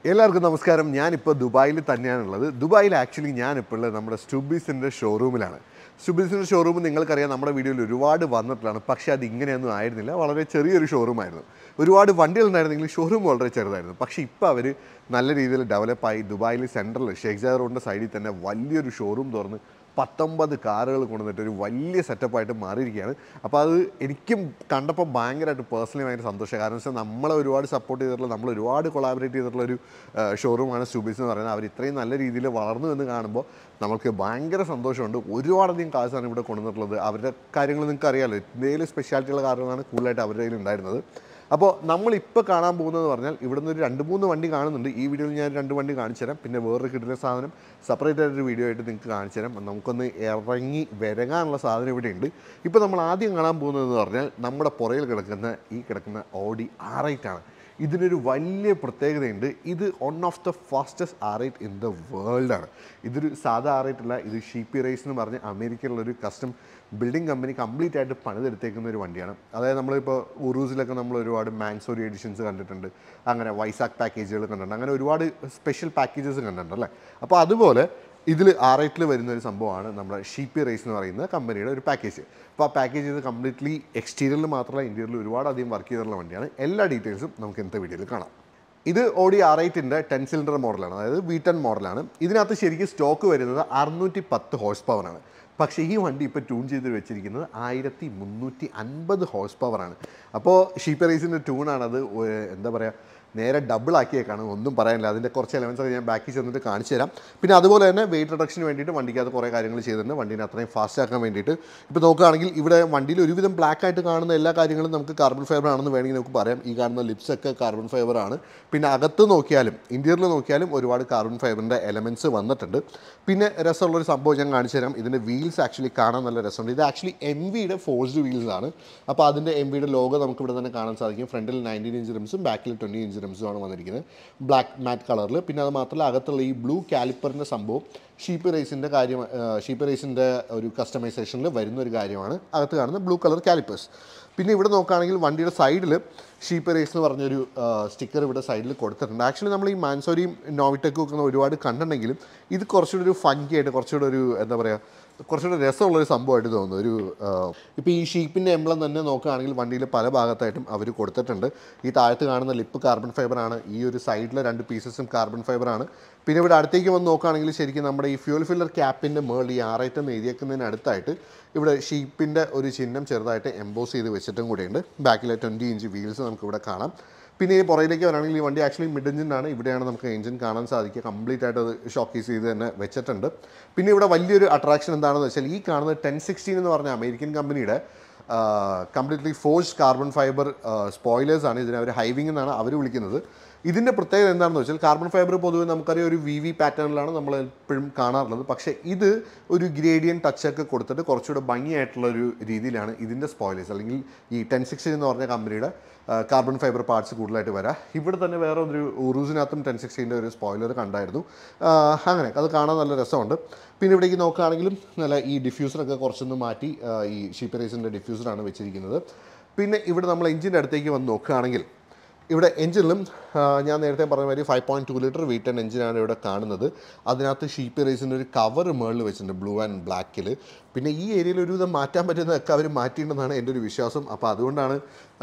എല്ലാവർക്കും നമസ്കാരം ഞാനിപ്പോൾ ദുബായിൽ തന്നെയാണുള്ളത് ദുബായിൽ ആക്ച്വലി ഞാനിപ്പോൾ ഉള്ളത് നമ്മുടെ സ്റ്റുബീസിൻ്റെ ഷോറൂമിലാണ് സ്റ്റുബീസിൻ്റെ ഷോറൂം നിങ്ങൾക്കറിയാം നമ്മുടെ വീഡിയോയിൽ ഒരുപാട് വന്നിട്ടുള്ളതാണ് പക്ഷേ അത് ഇങ്ങനെയൊന്നും ആയിരുന്നില്ല വളരെ ചെറിയൊരു ഷോറൂമായിരുന്നു ഒരുപാട് വണ്ടികൾ ഉണ്ടായിരുന്നെങ്കിൽ ഷോറൂം വളരെ ചെറുതായിരുന്നു പക്ഷേ ഇപ്പോൾ അവർ നല്ല രീതിയിൽ ഡെവലപ്പായി ദുബായിൽ സെൻട്രൽ ഷേഖ് ജാ റോഡിൻ്റെ സൈഡിൽ തന്നെ വലിയൊരു ഷോറൂം തുറന്ന് പത്തൊമ്പത് കാറുകൾ കൊണ്ടുവന്നിട്ട് ഒരു വലിയ സെറ്റപ്പായിട്ട് മാറിയിരിക്കുകയാണ് അപ്പോൾ അത് എനിക്കും കണ്ടപ്പോൾ ഭയങ്കരമായിട്ട് പേഴ്സണലി ഭയങ്കര സന്തോഷം കാരണം വെച്ചാൽ നമ്മളെ ഒരുപാട് സപ്പോർട്ട് ചെയ്തിട്ടുള്ള നമ്മൾ ഒരുപാട് കൊളാബറേറ്റ് ചെയ്തിട്ടുള്ള ഒരു ഷോറൂമാണ് സ്റ്റുബീസ് എന്ന് പറയുന്നത് അവർ ഇത്രയും നല്ല രീതിയിൽ വളർന്നു എന്ന് കാണുമ്പോൾ നമുക്ക് ഭയങ്കര സന്തോഷമുണ്ട് ഒരുപാടധികം കാശാണ് ഇവിടെ കൊണ്ടുവന്നിട്ടുള്ളത് അവരുടെ കാര്യങ്ങൾ നിങ്ങൾക്ക് അറിയാമല്ലോ എന്തെങ്കിലും സ്പെഷ്യാലിറ്റിയുള്ള കാറുകളാണ് കൂടുതലായിട്ട് അവരുടെ കയ്യിൽ ഉണ്ടായിരുന്നത് അപ്പോൾ നമ്മളിപ്പോൾ കാണാൻ പോകുന്നത് പറഞ്ഞാൽ ഇവിടുന്ന് ഒരു രണ്ട് മൂന്ന് വണ്ടി കാണുന്നുണ്ട് ഈ വീഡിയോയിൽ ഞാൻ രണ്ട് വണ്ടി കാണിച്ചു തരാം പിന്നെ വേറൊരു കിട്ടുന്ന സാധനം സെപ്പറേറ്റ് ആയിട്ടൊരു വീഡിയോ ആയിട്ട് നിങ്ങൾക്ക് കാണിച്ചു തരാം നമുക്കൊന്ന് ഇറങ്ങി വരങ്ങാനുള്ള സാധനം ഇവിടെ ഉണ്ട് ഇപ്പോൾ നമ്മൾ ആദ്യം കാണാൻ പോകുന്നതെന്ന് പറഞ്ഞാൽ നമ്മുടെ പുറയിൽ കിടക്കുന്ന ഈ കിടക്കുന്ന ഓഡി ആർ ആണ് ഇതിനൊരു വലിയ പ്രത്യേകതയുണ്ട് ഇത് one of the fastest R eight in the വേൾഡാണ് ഇതൊരു സാധാ ആർ എയ്റ്റ് അല്ല ഇത് ഷീപ്പി റേസ് എന്ന് പറഞ്ഞ് അമേരിക്കയിലുള്ള ഒരു കസ്റ്റം ബിൽഡിംഗ് കമ്പനി കംപ്ലീറ്റ് ആയിട്ട് പണിതെടുത്തേക്കുന്ന ഒരു വണ്ടിയാണ് അതായത് നമ്മളിപ്പോൾ ഉറൂസിലൊക്കെ നമ്മൾ ഒരുപാട് മാൻസോറി എഡിഷൻസ് കണ്ടിട്ടുണ്ട് അങ്ങനെ വൈസാഖ് പാക്കേജുകൾ കണ്ടിട്ടുണ്ട് അങ്ങനെ ഒരുപാട് സ്പെഷ്യൽ പാക്കേജസ് കണ്ടിട്ടുണ്ട് അല്ലേ അപ്പോൾ അതുപോലെ ഇതിൽ ആർ എയ്റ്റിൽ വരുന്ന ഒരു സംഭവമാണ് നമ്മുടെ ഷീപ്പി റേസ് എന്ന് പറയുന്ന കമ്പനിയുടെ ഒരു പാക്കേജ് അപ്പോൾ ആ പാക്കേജ് ഇത് കംപ്ലീറ്റ്ലി എക്സ്റ്റീരിയറിൽ മാത്രമല്ല ഇന്റീരിയറിൽ ഒരുപാട് അധികം വർക്ക് ചെയ്തിട്ടുള്ള വണ്ടിയാണ് എല്ലാ ഡീറ്റെയിൽസും നമുക്ക് ഇന്നത്തെ വീഡിയോയിൽ കാണാം ഇത് ഓഡി ആർ എയ്റ്റിൻ്റെ ടെൻ സിലിണ്ടർ മോഡലാണ് അതായത് വി ടെൻ മോഡലാണ് ഇതിനകത്ത് ശരിക്കും സ്റ്റോക്ക് വരുന്നത് അറുന്നൂറ്റി പത്ത് ഹോഴ്സ് പവറാണ് പക്ഷേ ഈ വണ്ടി ഇപ്പോൾ ട്യൂൺ ചെയ്ത് വെച്ചിരിക്കുന്നത് ആയിരത്തി മുന്നൂറ്റി അൻപത് ഹോഴ്സ് പവറാണ് അപ്പോൾ ഷീപ്പർ റേസിൻ്റെ ട്യൂണാണത് എന്താ പറയുക നേരെ ഡബിൾ ആക്കിയേക്കാണ് ഒന്നും പറയാനില്ല അതിൻ്റെ കുറച്ച് എലമെൻസ് ഒക്കെ ഞാൻ ബാക്കിൽ ചെന്നിട്ട് കാണിച്ചു തരാം പിന്നെ അതുപോലെ തന്നെ വെയിറ്റ് റിഡക്ഷന് വേണ്ടിയിട്ട് വണ്ടിക്കകത്ത് കുറേ കാര്യങ്ങൾ ചെയ്തിട്ടുണ്ട് വണ്ടീനെ അത്രയും ഫാസ്റ്റ് ആക്കാൻ വേണ്ടിയിട്ട് ഇപ്പോൾ നോക്കുകയാണെങ്കിൽ ഇവിടെ വണ്ടിയിൽ ഒരുവിധം ബ്ലാക്ക് ആയിട്ട് കാണുന്ന എല്ലാ കാര്യങ്ങളും നമുക്ക് കാർബൺ ഫൈബർ ആണെന്ന് വേണമെങ്കിൽ നമുക്ക് പറയാം ഈ കാണുന്ന ലിപ്സ് ഒക്കെ കാർബൺ ഫൈബർ ആണ് പിന്നെ അകത്ത് നോക്കിയാലും ഇന്റീരിയറിൽ നോക്കിയാലും ഒരുപാട് കാർബൺ ഫൈബറിൻ്റെ എലമെൻറ്റ്സ് വന്നിട്ടുണ്ട് പിന്നെ രസമുള്ളൊരു സംഭവം ഞാൻ കാണിച്ചു തരാം ഇതിൻ്റെ വീൽസ് ആക്ച്വലി കാണാൻ നല്ല രസമുണ്ട് ഇത് ആക്ച്വലി എം വിയുടെ ഫോഴ്സ്ഡ് വീൽസ് ആണ് അപ്പോൾ അതിൻ്റെ എം വിയുടെ ലോഗോ നമുക്ക് ഇവിടെ തന്നെ കാണാൻ സാധിക്കും ഫ്രണ്ടിൽ നയൻറ്റീൻ ഇഞ്ച് റിംസും ബാക്കിൽ ട്വൻറ്റി ഇഞ്ച് റിംസുമാണ് വന്നിരിക്കുന്നത് ബ്ലാക്ക് മാറ്റ് കളറിൽ പിന്നെ അത് മാത്രമല്ല അകത്തുള്ള ഈ ബ്ലൂ കാലിപ്പറിൻ്റെ സംഭവം ഷീപ്പ് റേസിൻ്റെ കാര്യം ഷീപ്പ് റേസിൻ്റെ ഒരു കസ്റ്റമൈസേഷനിൽ വരുന്ന ഒരു കാര്യമാണ് അകത്ത് കാണുന്ന ബ്ലൂ കളർ കാലിപ്പേഴ്സ് പിന്നെ ഇവിടെ നോക്കുകയാണെങ്കിൽ വണ്ടിയുടെ സൈഡിൽ ഷീപ്പ് റേസ് എന്ന് പറഞ്ഞൊരു സ്റ്റിക്കർ ഇവിടെ സൈഡിൽ കൊടുത്തിട്ടുണ്ട് ആക്ച്വലി നമ്മൾ ഈ മാൻസോരിയും നോവിടെക്കും ഒക്കെ ഒരുപാട് കണ്ടിട്ടുണ്ടെങ്കിലും ഇത് കുറച്ചുകൂടി ഒരു ഫങ്കി ആയിട്ട് കുറച്ചുകൂടി ഒരു എന്താ പറയുക കുറച്ചുകൂടി രസമുള്ളൊരു സംഭവമായിട്ട് തോന്നുന്നു ഒരു ഇപ്പോൾ ഈ ഷീപ്പിൻ്റെ എംബ്ലം തന്നെ നോക്കുകയാണെങ്കിൽ വണ്ടിയിൽ പല ഭാഗത്തായിട്ടും അവർ കൊടുത്തിട്ടുണ്ട് ഈ താഴത്ത് കാണുന്ന ലിപ്പ് കാർബൺ ഫൈബറാണ് ഈ ഒരു സൈഡിലെ രണ്ട് പീസസും കാർബൺ ഫൈബറാണ് പിന്നെ ഇവിടെ അടുത്തേക്ക് വന്ന് നോക്കുകയാണെങ്കിൽ ശരിക്കും നമ്മുടെ ഈ ഫ്യൂൽ ഫില്ലർ ക്യാപ്പിൻ്റെ മേളിൽ ഈ ആറേറ്റ് എന്ന് എഴുതിയേക്കുന്നതിന് അടുത്തായിട്ട് ഇവിടെ ഷീപ്പിൻ്റെ ഒരു ചിഹ്നം ചെറുതായിട്ട് എംബോസ് ചെയ്ത് വെച്ചിട്ടും കൂടിയുണ്ട് ബാക്കിലെ ട്വൻറ്റി ഇഞ്ച് വീൽസ് നമുക്കിവിടെ കാണാം പിന്നെ ഈ പുറയിലേക്ക് വരാണെങ്കിൽ ഈ വണ്ടി ആക്ച്വലി മിഡ് എഞ്ചിനാണ് ഇവിടെയാണ് നമുക്ക് എഞ്ചിൻ കാണാൻ സാധിക്കുക കംപ്ലീറ്റ് ആയിട്ട് അത് ഷോക്കേസ് ചെയ്ത് തന്നെ വെച്ചിട്ടുണ്ട് പിന്നെ ഇവിടെ വലിയൊരു അട്രാക്ഷൻ എന്താണെന്ന് വെച്ചാൽ ഈ കാണുന്ന ടെൻ സിക്സ്റ്റീൻ എന്ന് പറഞ്ഞ അമേരിക്കൻ കമ്പനിയുടെ completely forged carbon fibre spoilers ആണ് ഇതിനെ അവർ ഹൈവിംഗ് എന്നാണ് അവർ വിളിക്കുന്നത് ഇതിൻ്റെ പ്രത്യേകത എന്താണെന്ന് വെച്ചാൽ കാർബൺ ഫൈബർ പൊതുവെ നമുക്കറിയാം ഒരു വി വി പാറ്റേണിലാണ് നമ്മൾ എപ്പോഴും കാണാറുള്ളത് പക്ഷേ ഇത് ഒരു ഗ്രേഡിയൻ ടച്ചൊക്കെ കൊടുത്തിട്ട് കുറച്ചുകൂടെ ഭംഗിയായിട്ടുള്ള ഒരു രീതിയിലാണ് ഇതിൻ്റെ സ്പോയിലേഴ്സ് അല്ലെങ്കിൽ ഈ ടെൻ സിക്സ്റ്റീൻ എന്ന് പറഞ്ഞ കമ്പനിയുടെ കാർബൺ ഫൈബർ പാർട്സ് കൂടുതലായിട്ട് വരാം ഇവിടെ തന്നെ വേറെ ഒരു ഉറൂസിനകത്തും ടെൻ സിക്സ്റ്റീൻ്റെ ഒരു സ്പോയിലർ കണ്ടായിരുന്നു ആ, അങ്ങനെ അത് കാണാൻ നല്ല രസമുണ്ട് പിന്നെ ഇവിടേക്ക് നോക്കുകയാണെങ്കിലും നല്ല ഈ ഡിഫ്യൂസറൊക്കെ കുറച്ചൊന്ന് മാറ്റി ആ, ഈ ഷീപ്പ് റേസിൻ്റെ ഡിഫ്യൂസറാണ് വെച്ചിരിക്കുന്നത് പിന്നെ ഇവിടെ നമ്മൾ എഞ്ചിൻ്റെ അടുത്തേക്ക് വന്ന് നോക്കുകയാണെങ്കിൽ ഇവിടെ എഞ്ചിനിലും ഞാൻ നേരത്തെ പറഞ്ഞ മാതിരി five point two litre V ten എഞ്ചിനാണ് ഇവിടെ കാണുന്നത് അതിനകത്ത് ഷീപ്പ് റേസിൻ്റെ ഒരു കവർ മേളിൽ വെച്ചിട്ടുണ്ട് ബ്ലൂ ആൻഡ് ബ്ലാക്കിൽ പിന്നെ ഈ ഏരിയയിൽ ഒരുവിധം മാറ്റാൻ പറ്റുന്നതൊക്കെ അവർ മാറ്റിയിട്ടുണ്ടെന്നാണ് എൻ്റെ ഒരു വിശ്വാസം അപ്പോൾ അതുകൊണ്ടാണ്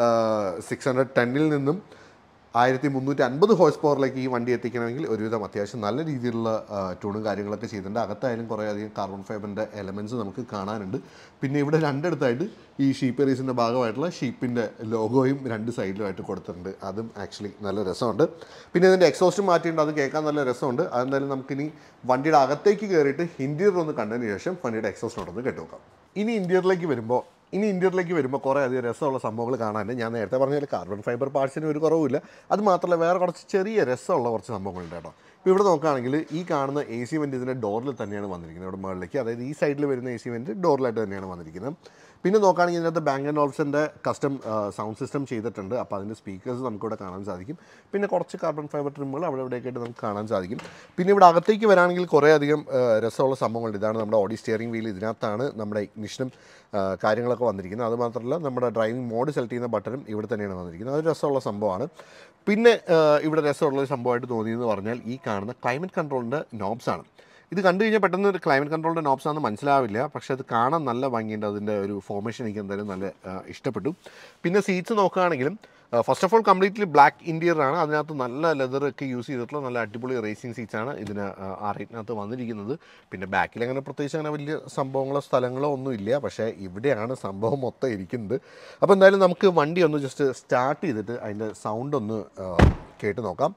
സിക്സ് ഹൺഡ്രഡ് ടെന്നിൽ നിന്നും ആയിരത്തി മുന്നൂറ്റി അൻപത് ഹോഴ്സ് പവറിലേക്ക് ഈ വണ്ടി എത്തിക്കണമെങ്കിൽ ഒരുവിധം അത്യാവശ്യം നല്ല രീതിയിലുള്ള ട്യൂണും കാര്യങ്ങളൊക്കെ ചെയ്തിട്ടുണ്ട് അകത്തായാലും കുറേ അധികം കാർബൺ ഫൈബറിൻ്റെ എലമെൻറ്റ്സ് നമുക്ക് കാണാനുണ്ട് പിന്നെ ഇവിടെ രണ്ടിടത്തായിട്ട് ഈ ഷീപ്പ് റീസിൻ്റെ ഭാഗമായിട്ടുള്ള ഷീപ്പിൻ്റെ ലോഗോയും രണ്ട് സൈഡിലുമായിട്ട് കൊടുത്തിട്ടുണ്ട് അതും ആക്ച്വലി നല്ല രസമുണ്ട് പിന്നെ ഇതിൻ്റെ എക്സോസ്റ്റ് മാറ്റിയിട്ടുണ്ട് അത് കേൾക്കാൻ നല്ല രസമുണ്ട് അതെന്തായാലും നമുക്കിനി വണ്ടിയുടെ അകത്തേക്ക് കയറിയിട്ട് ഇൻറ്റീരിയർ ഒന്ന് കണ്ടതിന് ശേഷം വണ്ടിയുടെ എക്സോസ്റ്റിനോടൊന്ന് കേട്ടുനോക്കാം ഇനി ഇൻറ്റീരിയറിലേക്ക് വരുമ്പോൾ ഇനി ഇന്ത്യയിലേക്ക് വരുമ്പോൾ കുറേ അധികം രസമുള്ള സംഭവങ്ങൾ കാണാനുണ്ട് ഞാൻ നേരത്തെ പറഞ്ഞ പോലെ കാർബൺ ഫൈബർ പാർട്സിന് ഒരു കുറവുമില്ല അത് മാത്രമല്ല വേറെ കുറച്ച് ചെറിയ രസമുള്ള കുറച്ച് സംഭവങ്ങളുണ്ട് കേട്ടോ ഇപ്പോൾ ഇവിടെ നോക്കുകയാണെങ്കിൽ ഈ കാണുന്ന എ സി വെൻറ്റ് ഇതിൻ്റെ ഡോറിൽ തന്നെയാണ് വന്നിരിക്കുന്നത് ഇവിടെ മുകളിലേക്ക് അതായത് ഈ സൈഡിൽ വരുന്ന എ സി വെൻറ്റ് ഡോറിലായിട്ട് തന്നെയാണ് വന്നിരിക്കുന്നത് പിന്നെ നോക്കുകയാണെങ്കിൽ ഇതിനകത്ത് ബാങ്ക് ആൻഡ് ഓൾസിൻ്റെ കസ്റ്റം സൗണ്ട് സിസ്റ്റം ചെയ്തിട്ടുണ്ട് അപ്പോൾ അതിൻ്റെ സ്പീക്കേഴ്സ് നമുക്കിവിടെ കാണാൻ സാധിക്കും പിന്നെ കുറച്ച് കാർബൺ ഫൈബർ ട്രിമ്മുകൾ അവിടെ ഇവിടെയൊക്കെ ആയിട്ട് നമുക്ക് കാണാൻ സാധിക്കും പിന്നെ ഇവിടെ അകത്തേക്ക് വരാണെങ്കിൽ കുറേ അധികം ആ, രസമുള്ള സംഭവങ്ങളുണ്ട് ഇതാണ് നമ്മുടെ ഓഡി സ്റ്റിയറിംഗ് വീൽ ഇതിനകത്താണ് നമ്മുടെ ഇഗ്നിഷനും കാര്യങ്ങളൊക്കെ വന്നിരിക്കുന്നത് അത് മാത്രമല്ല നമ്മുടെ ഡ്രൈവിംഗ് മോഡ് സെലക്ട് ചെയ്യുന്ന ബട്ടണും ഇവിടെ തന്നെയാണ് വന്നിരിക്കുന്നത് അത് രസമുള്ള സംഭവമാണ് പിന്നെ ആ, ഇവിടെ രസമുള്ള ഒരു സംഭവമായിട്ട് തോന്നിയെന്ന് പറഞ്ഞാൽ ഈ കാണുന്ന ക്ലൈമറ്റ് കൺട്രോളിൻ്റെ നോബ്സാണ് ഇത് കണ്ടു കഴിഞ്ഞാൽ പെട്ടെന്ന് ഒരു ക്ലൈമറ്റ് കൺട്രോളിൻ്റെ നോബ്സ് ആണെന്ന് മനസ്സിലാവില്ല പക്ഷേ അത് കാണാൻ നല്ല ഭംഗിയുണ്ട് അതിൻ്റെ ഒരു ഫോർമേഷൻ എനിക്ക് എന്തായാലും നല്ല ആ, ഇഷ്ടപ്പെട്ടു പിന്നെ സീറ്റ്സ് നോക്കുകയാണെങ്കിലും first of all completely black interior ആണ് അതിനകത്ത് നല്ല ലെതർ ഒക്കെ യൂസ് ചെയ്തിട്ടുള്ള നല്ല അടിപൊളി റേസിംഗ് സീറ്റ്സ് ആണ് ഇതിന് ആ, ആ റേറ്റിനകത്ത് വന്നിരിക്കുന്നത് പിന്നെ ബാക്കിൽ അങ്ങനെ പ്രത്യേകിച്ച് അങ്ങനെ വലിയ സംഭവങ്ങളോ സ്ഥലങ്ങളോ ഒന്നും ഇല്ല പക്ഷേ ഇവിടെയാണ് സംഭവം മൊത്തം ഇരിക്കുന്നത് അപ്പോൾ എന്തായാലും നമുക്ക് വണ്ടി ഒന്ന് ജസ്റ്റ് സ്റ്റാർട്ട് ചെയ്തിട്ട് അതിൻ്റെ സൗണ്ട് ഒന്ന് ആ, കേട്ട് നോക്കാം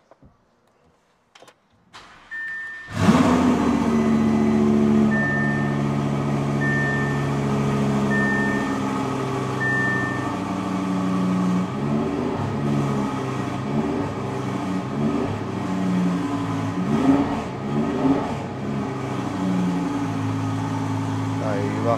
അയ്യോ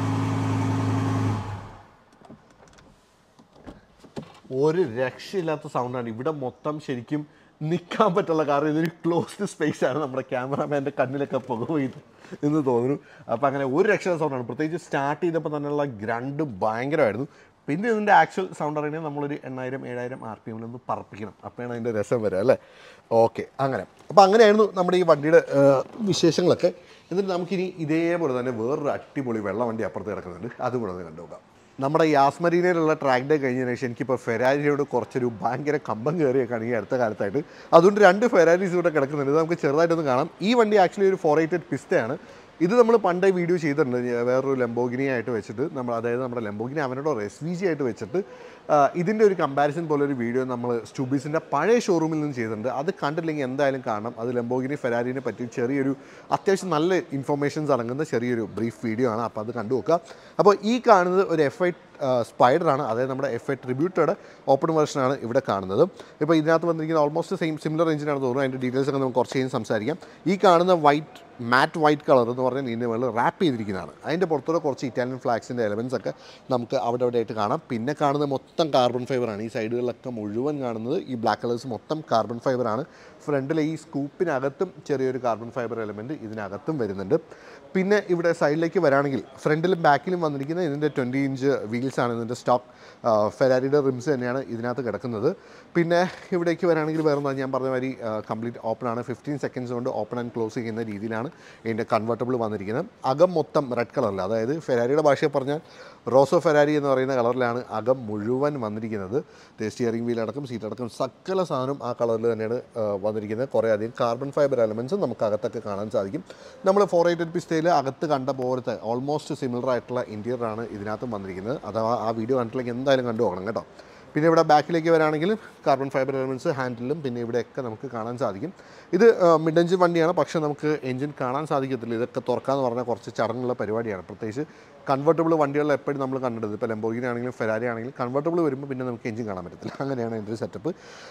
ഒരു രക്ഷയില്ലാത്ത സൗണ്ടാണ് ഇവിടെ മൊത്തം ശരിക്കും നിൽക്കാൻ പറ്റുള്ള കാരണം ഇതൊരു ക്ലോസ്ഡ് സ്പേസ് ആണ് നമ്മുടെ ക്യാമറാമാൻ്റെ കണ്ണിലൊക്കെ പുക പോയത് എന്ന് തോന്നുന്നു അപ്പോൾ അങ്ങനെ ഒരു രക്ഷയില്ലാത്ത സൗണ്ടാണ് പ്രത്യേകിച്ച് സ്റ്റാർട്ട് ചെയ്തപ്പോൾ തന്നെയുള്ള ഗ്രണ്ട് ഭയങ്കരമായിരുന്നു പിന്നെ ഇതിൻ്റെ ആക്ച്വൽ സൗണ്ട് അറിയണമെങ്കിൽ നമ്മളൊരു എണ്ണായിരം ഏഴായിരം ആർ പി എമ്മിലൊന്ന് പറപ്പിക്കണം അപ്പോഴാണ് അതിൻ്റെ രസം വരിക അല്ലേ ഓക്കെ അങ്ങനെ അപ്പോൾ അങ്ങനെയായിരുന്നു നമ്മുടെ ഈ വണ്ടിയുടെ ആ, വിശേഷങ്ങളൊക്കെ എന്നിട്ട് നമുക്കിനി ഇതേപോലെ തന്നെ വേറൊരു അടിപൊളി വെള്ള വണ്ടി അപ്പുറത്ത് കിടക്കുന്നുണ്ട് അതും കൂടെ ഒന്ന് കണ്ടുപോകാം നമ്മുടെ യാസ്മരീനയിലുള്ള ട്രാക്ക് ഡേ കഴിഞ്ഞതിന് ശേഷം എനിക്കിപ്പോൾ ഫെരാരിയോട് കുറച്ചൊരു ഭയങ്കര കമ്പം കയറിയൊക്കെയാണ് ഈ അടുത്ത കാലത്തായിട്ട് അതുകൊണ്ട് രണ്ട് ഫെരാരീസ് ഇവിടെ കിടക്കുന്നുണ്ട് ഇത് നമുക്ക് ചെറുതായിട്ടൊന്ന് കാണാം ഈ വണ്ടി ആക്ച്വലി ഒരു ഫോർ എയ്റ്റഡ് പിസ്റ്റയാണ് ഇത് നമ്മൾ പണ്ടേ വീഡിയോ ചെയ്തിട്ടുണ്ട് ഞാൻ വേറൊരു ലംബോഗിനി ആയിട്ട് വെച്ചിട്ട് നമ്മൾ അതായത് നമ്മുടെ ലംബോഗിനി അവനോട് എസ് വി ജി ആയിട്ട് വെച്ചിട്ട് ആ, ഇതിൻ്റെ ഒരു കമ്പാരിസൺ പോലെ ഒരു വീഡിയോ നമ്മൾ സ്റ്റുബീസിൻ്റെ പഴയ ഷോറൂമിൽ നിന്ന് ചെയ്തിട്ടുണ്ട് അത് കണ്ടില്ലെങ്കിൽ എന്തായാലും കാണണം അത് ലംബോഗിനി ഫെരാരിനെ പറ്റി ചെറിയൊരു അത്യാവശ്യം നല്ല ഇൻഫർമേഷൻസ് അടങ്ങുന്ന ചെറിയൊരു ബ്രീഫ് വീഡിയോ ആണ് അപ്പോൾ അത് കണ്ടു നോക്കുക അപ്പോൾ ഈ കാണുന്നത് ഒരു എഫ് ഐ സ്പൈഡറാണ് അതായത് നമ്മുടെ എഫ് ഐ ട്രിബ്യൂട്ടയുടെ ഓപ്പൺ വെർഷനാണ് ഇവിടെ കാണുന്നത് ഇപ്പോൾ ഇതിനകത്ത് വന്നിരിക്കുന്ന ഓൾമോസ്റ്റ് സെയിം സിമിലർ എഞ്ചിനാണ് തോന്നുന്നു അതിൻ്റെ ഡീറ്റെയിൽസ് ഒക്കെ നമുക്ക് കുറച്ച് കഴിഞ്ഞ് സംസാരിക്കാം ഈ കാണുന്ന വൈറ്റ് മാറ്റ് വൈറ്റ് കളർ എന്ന് പറഞ്ഞാൽ ഇതിൻ്റെ മുകളിൽ റാപ്പ് ചെയ്തിരിക്കുന്നതാണ് അതിൻ്റെ പുറത്തൂടെ കുറച്ച് ഇറ്റാലിയൻ ഫ്ലാഗ്സിൻ്റെ എലമെൻസ് ഒക്കെ നമുക്ക് അവിടെ അവിടെ ആയിട്ട് കാണാം പിന്നെ കാണുന്നത് മൊത്തം കാർബൺ ഫൈബറാണ് ഈ സൈഡുകളിലൊക്കെ മുഴുവൻ കാണുന്നത് ഈ ബ്ലാക്ക് കളേഴ്സ് മൊത്തം കാർബൺ ഫൈബറാണ് ഫ്രണ്ടിലെ ഈ സ്കൂപ്പിനകത്തും ചെറിയൊരു കാർബൺ ഫൈബർ എലമെൻറ്റ് ഇതിനകത്തും വരുന്നുണ്ട് പിന്നെ ഇവിടെ സൈഡിലേക്ക് വരാണെങ്കിൽ ഫ്രണ്ടിലും ബാക്കിലും വന്നിരിക്കുന്ന ഇതിൻ്റെ ട്വൻറ്റി ഇഞ്ച് വീൽസാണ് ഇതിൻ്റെ സ്റ്റോക്ക് ഫെരാരിയുടെ റിംസ് തന്നെയാണ് ഇതിനകത്ത് കിടക്കുന്നത് പിന്നെ ഇവിടേക്ക് വരാണെങ്കിൽ വേറെ എന്താ ഞാൻ പറഞ്ഞ മാതിരി കംപ്ലീറ്റ് ഓപ്പൺ ആണ് ഫിഫ്റ്റീൻ സെക്കൻഡ്സ് കൊണ്ട് ഓപ്പൺ ആൻഡ് ക്ലോസ് ചെയ്യുന്ന രീതിയിലാണ് ഇതിൻ്റെ കൺവെർട്ടബിൾ വന്നിരിക്കുന്നത് അകം മൊത്തം റെഡ് കളറിൽ അതായത് ഫെരാരിയുടെ ഭാഷയിൽ പറഞ്ഞാൽ റോസോ ഫെരാരി എന്ന് പറയുന്ന കളറിലാണ് അകം മുഴുവൻ വന്നിരിക്കുന്നത് സ്റ്റിയറിംഗ് വീൽ അടക്കം സീറ്റ് അടക്കം സകല സാധനം ആ കളറിൽ തന്നെയാണ് ആ, വന്നിരിക്കുന്നത് കുറേ അധികം കാർബൺ ഫൈബർ എലമെൻറ്റ്സ് നമുക്ക് അകത്തൊക്കെ കാണാൻ സാധിക്കും നമ്മൾ ഫോർ എയ്റ്റഡ് പിസ്റ്റയിൽ അകത്ത് കണ്ട പോലത്തെ ഓൾമോസ്റ്റ് സിമിലർ ആയിട്ടുള്ള ഇൻറ്റീരിയറാണ് ഇതിനകത്തും വന്നിരിക്കുന്നത് അഥവാ ആ വീഡിയോ കണ്ടില്ലെങ്കിൽ എന്തായാലും കണ്ടു പോകണം കേട്ടോ പിന്നെ ഇവിടെ ബാക്കിലേക്ക് വരാണെങ്കിൽ കാർബൺ ഫൈബർ എലമെൻറ്റ്സ് ഹാൻഡിലും പിന്നെ ഇവിടെയൊക്കെ നമുക്ക് കാണാൻ സാധിക്കും ഇത് മിഡ് എഞ്ചിൻ വണ്ടിയാണ് പക്ഷേ നമുക്ക് എഞ്ചിൻ കാണാൻ സാധിക്കത്തില്ല ഇതൊക്കെ തുറക്കാന്ന് പറഞ്ഞാൽ കുറച്ച് ചടങ്ങുള്ള പരിപാടിയാണ് പ്രത്യേകിച്ച് കൺവെർട്ടബിൾ വണ്ടികളിൽ എപ്പോഴും നമ്മൾ കണ്ടിട്ടുണ്ട് ഇപ്പോൾ ലംബോഗിനി ആണെങ്കിലും ഫെരാരി ആണെങ്കിലും കൺവെർട്ടബിൾ വരുമ്പോൾ പിന്നെ നമുക്ക് എഞ്ചിൻ കാണാൻ പറ്റത്തില്ല അങ്ങനെയാണ് എൻ്റെ ഒരു സെറ്റപ്പ്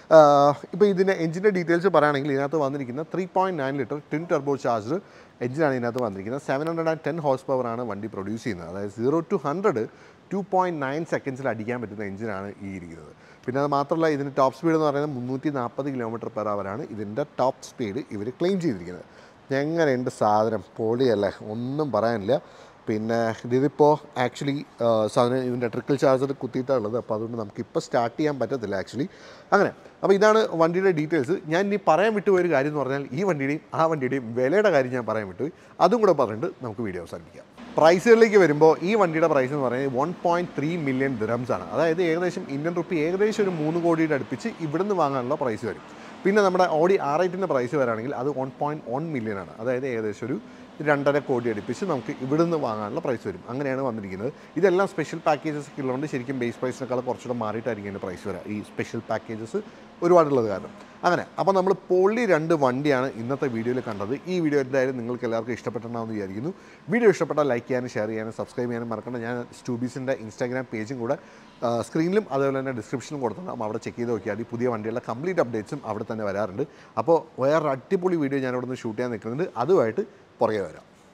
ഇപ്പോൾ ഇതിൻ്റെ എഞ്ചിൻ്റെ ഡീറ്റെയിൽസ് പറയുകയാണെങ്കിൽ ഇതിനകത്ത് വന്നിരിക്കുന്ന three point nine litre twin turbo charge എഞ്ചിനാണ് ഇതിനകത്ത് വന്നിരിക്കുന്നത് seven hundred and ten horse പവറാണ് വണ്ടി പ്രൊഡ്യൂസ് ചെയ്യുന്നത് അതായത് zero to hundred two point nine സെക്കൻഡ്സിൽ അടിക്കാൻ പറ്റുന്ന എഞ്ചിനാണ് ഈ ഇരിക്കുന്നത് പിന്നെ അത് മാത്രമല്ല ഇതിൻ്റെ ടോപ്പ് സ്പീഡ് എന്ന് പറയുന്നത് മുന്നൂറ്റി നാൽപ്പത് കിലോമീറ്റർ പെർ അവറാണ് ഇതിൻ്റെ ടോപ്പ് സ്പീഡ് ഇവർ ക്ലെയിം ചെയ്തിരിക്കുന്നത് എങ്ങനെയുണ്ട് സാധനം പൊളിയല്ലേ ഒന്നും പറയാനില്ല പിന്നെ ഇതിപ്പോൾ ആക്ച്വലി സാധനം ഇതിൻ്റെ ട്രിക്കിൾ ചാർജർ കുത്തിയിട്ടാണ് ഉള്ളത് അപ്പോൾ അതുകൊണ്ട് നമുക്ക് ഇപ്പോൾ സ്റ്റാർട്ട് ചെയ്യാൻ പറ്റത്തില്ല ആക്ച്വലി അങ്ങനെ അപ്പോൾ ഇതാണ് വണ്ടിയുടെ ഡീറ്റെയിൽസ് ഞാൻ ഇനി പറയാൻ വിട്ടുപോയ ഒരു കാര്യം എന്ന് പറഞ്ഞാൽ ഈ വണ്ടിയുടെയും ആ വണ്ടിയുടെയും വിലയുടെ കാര്യം ഞാൻ പറയാൻ വിട്ടുപോയി അതും കൂടെ പറഞ്ഞിട്ട് നമുക്ക് വീഡിയോ അവസാനിപ്പിക്കാം പ്രൈസുകളിലേക്ക് വരുമ്പോൾ ഈ വണ്ടിയുടെ പ്രൈസ് എന്ന് പറയുന്നത് one point three million dirhams ആണ് അതായത് ഏകദേശം ഇന്ത്യൻ റുപ്പി ഏകദേശം ഒരു മൂന്ന് കോടിയുടെ അടുപ്പിച്ച് ഇവിടുന്ന് വാങ്ങാനുള്ള പ്രൈസ് വരും പിന്നെ നമ്മുടെ ഓഡി ആർ ഐറ്റിൻ്റെ പ്രൈസ് വരാണെങ്കിൽ അത് വൺ പോയിൻറ്റ് വൺ മില്യൺ ആണ് അതായത് ഏകദേശം ഒരു രണ്ടര കോടി അടുപ്പിച്ച് നമുക്ക് ഇവിടുന്ന് വാങ്ങാനുള്ള പ്രൈസ് വരും അങ്ങനെയാണ് വന്നിരിക്കുന്നത് ഇതെല്ലാം സ്പെഷ്യൽ പാക്കേജസ് ഒക്കെ ഉള്ളതുകൊണ്ട് ശരിക്കും ബേസ് പ്രൈസിനേക്കാൾ കുറച്ചുകൂടെ മാറിയിട്ടായിരിക്കും ഇതിൻ്റെ പ്രൈസ് വരിക ഈ സ്പെഷ്യൽ പാക്കേജസ് ഒരുപാടുള്ളത് കാരണം അങ്ങനെ അപ്പോൾ നമ്മൾ പൊള്ളി രണ്ട് വണ്ടിയാണ് ഇന്നത്തെ വീഡിയോയിൽ കണ്ടത് ഈ വീഡിയോ എന്തായാലും നിങ്ങൾക്ക് എല്ലാവർക്കും ഇഷ്ടപ്പെട്ടിട്ടുണ്ടാവുമെന്ന് വിചാരിക്കുന്നു വീഡിയോ ഇഷ്ടപ്പെട്ടാൽ ലൈക്ക് ചെയ്യാനും ഷെയർ ചെയ്യാനും സബ്സ്ക്രൈബ് ചെയ്യാനും മറക്കണ്ട ഞാൻ സ്റ്റൂബീസിൻ്റെ ഇൻസ്റ്റാഗ്രാം പേജും കൂടെ ആ, സ്ക്രീനിലും അതുപോലെ തന്നെ ഡിസ്ക്രിപ്ഷനിലും കൊടുത്തിട്ടുണ്ടാകും അവിടെ ചെക്ക് ചെയ്ത് നോക്കിയാൽ ഈ പുതിയ വണ്ടികളുടെ കംപ്ലീറ്റ് അപ്ഡേറ്റ്സും അവിടെ തന്നെ വരാറുണ്ട് അപ്പോൾ വേറെ അടിപൊളി വീഡിയോ ഞാൻ ഇവിടെ നിന്ന് ഷൂട്ട് ചെയ്യാൻ നിൽക്കുന്നുണ്ട് അതുമായിട്ട് പുറകെ വരാം